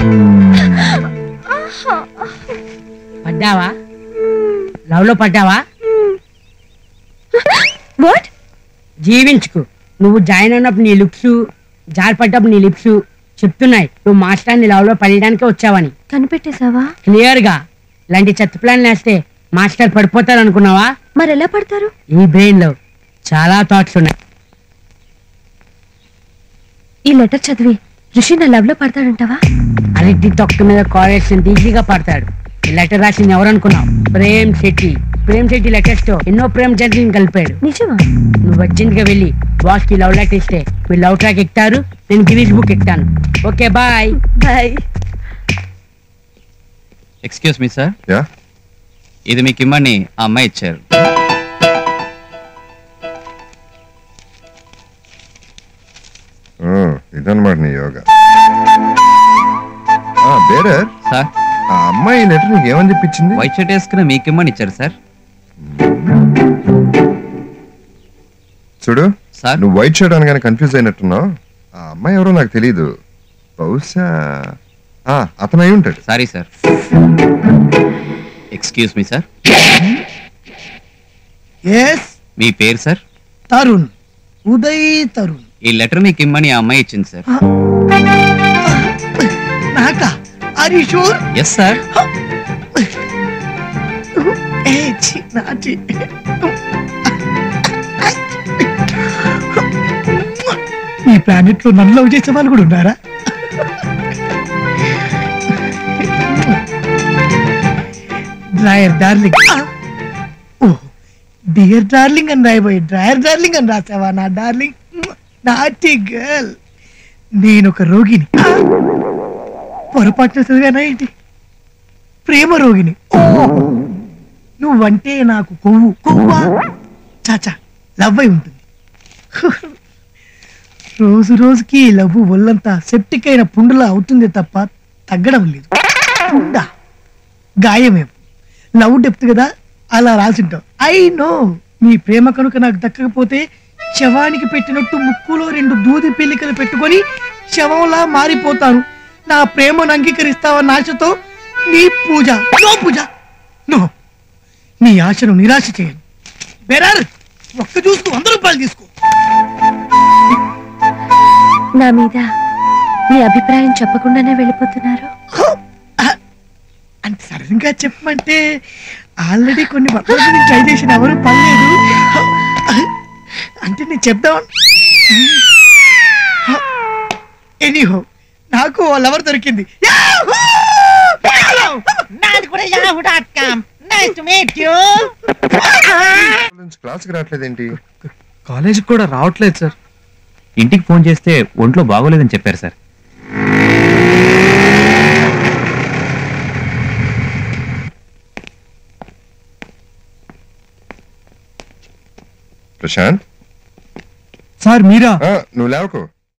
పడ్డావా లవ్ లో పడ్డావా వాట్ జీవించుకు నువ్వు జాయిన్ అయినప్పుడు నీ లుక్స్ జారిపడ్డప్పుడు నీ లిప్స్ చెప్తున్నాయి నువ్వు మాస్టర్ని లవ్ లో పడేయడానికే వచ్చావని కనిపెట్టేశావా క్లియర్ గా ఇలాంటి చెత్త ప్లాన్ వేస్తే మాస్టర్ పడిపోతారు అనుకున్నావా మరి ఎలా పడతారు ఈ బ్రెయిన్ లో చాలా థాట్స్ ఉన్నాయి ఈ లెటర్ చదివి ఋషి నా లవ్ లో పడతాడంటావా అరటి తొక్క మీద కాలేషన్ ఈజీగా పడతాడు ఈ లెటర్ రాసింది ఎవరు అనుకున్నావు ప్రేమ్ శెట్టి ప్రేమ్ శెట్టి లెటర్స్ తో ఎన్నో ప్రేమ్ జర్నీని కలిపాడు నిజమా నువ్వు అర్జెంట్ గా వెళ్ళి బాస్ కి లవ్ లెటర్ ఇస్తే మీరు లవ్ ట్రాక్ ఎక్కుతారు నేను గిరీష్ బుక్ ఎక్కుతాను okay bye bye excuse me sir yeah ఇది మీకు ఇమ్మని ఆ అమ్మాయి ఇచ్చారు ఇదన్నమాట నీ యోగా బేరర్ సార్ ఆ అమ్మాయి లెటర్ నీకు ఏమని చెప్పించింది వైట్ షర్ట్ వేసుకుని మీకు ఇమ్మని ఇచ్చారు సార్ చూడు సార్ నువ్వు వైట్ షర్ట్ అనగానే కన్ఫ్యూజ్ అయినట్టున్నావు ఆ అమ్మాయి ఎవరో నాకు తెలియదు బహుశా ఆ, అతను అయి ఉంటాడు sorry sir excuse me sir yes మీ పేరు సార్ తరుణ్ ఉదయ్ తరుణ్ ఈ లెటర్ మీకు ఇమ్మని ఆ అమ్మాయి ఇచ్చింది సార్ నాకా are you sure yes sir ఏ ఛీ, నాటి ఈ ప్లానెట్ లో నన్ను లవ్ చేసే వాళ్ళు కూడా ఉన్నారా drawer darling oh dear darling అని రాయబోయి డ్రాయర్ డార్లింగ్ అని రాసావా నా డార్లింగ్ నాటి గర్ల్ నేను ఒక రోగిని ఆ! పొరపాటున చదివానా ఏంటి ప్రేమ రోగిని ఓ నువ్వంటే నాకు కొవ్వు కొవ్వా చాచా లవ్ అయి ఉంటుంది రోజు రోజుకి ఈ లవ్ ఒళ్ళంతా సెప్టిక్ అయిన పుండులా అవుతుంది తప్ప తగ్గడం లేదు పుండా గాయమేం లవ్ డెప్త్ కదా అలా రాసింటావు ఐ నో నీ ప్రేమ కనుక నాకు దక్కకపోతే శవానికి పెట్టినట్టు ముక్కులో రెండు దూది పిల్లికలు పెట్టుకొని శవంలా మారిపోతాను నా ప్రేమను అంగీకరిస్తావన్న ఆశతో నీ పూజ నో పూజ నో నీ ఆశను నిరాశ చేయను బెరర్ ఒక్క చూస్తూ వంద రూపాయలు తీసుకో నా మీద మీ అభిప్రాయం చెప్పకుండానే వెళ్ళిపోతున్నారు అంత సడన్ గా చెప్పమంటే ఆల్రెడీ కొన్ని పక్కన ట్రై చేసిన ఎవరు పర్లేదు అంటే నేను చెప్దాం ఎనీహో నాకు ఓ లవర్ దొరికింది Yahoo! నాది కూడా Yahoo dot com nice to meet you క్లాస్కి రావట్లేదేంటి కాలేజీకి కూడా రావట్లేదు సార్ ఇంటికి ఫోన్ చేస్తే ఒంట్లో బాగోలేదని చెప్పారు సార్ ప్రశాంత్ సార్ మీరా ఆ, నువ్వు లేవకు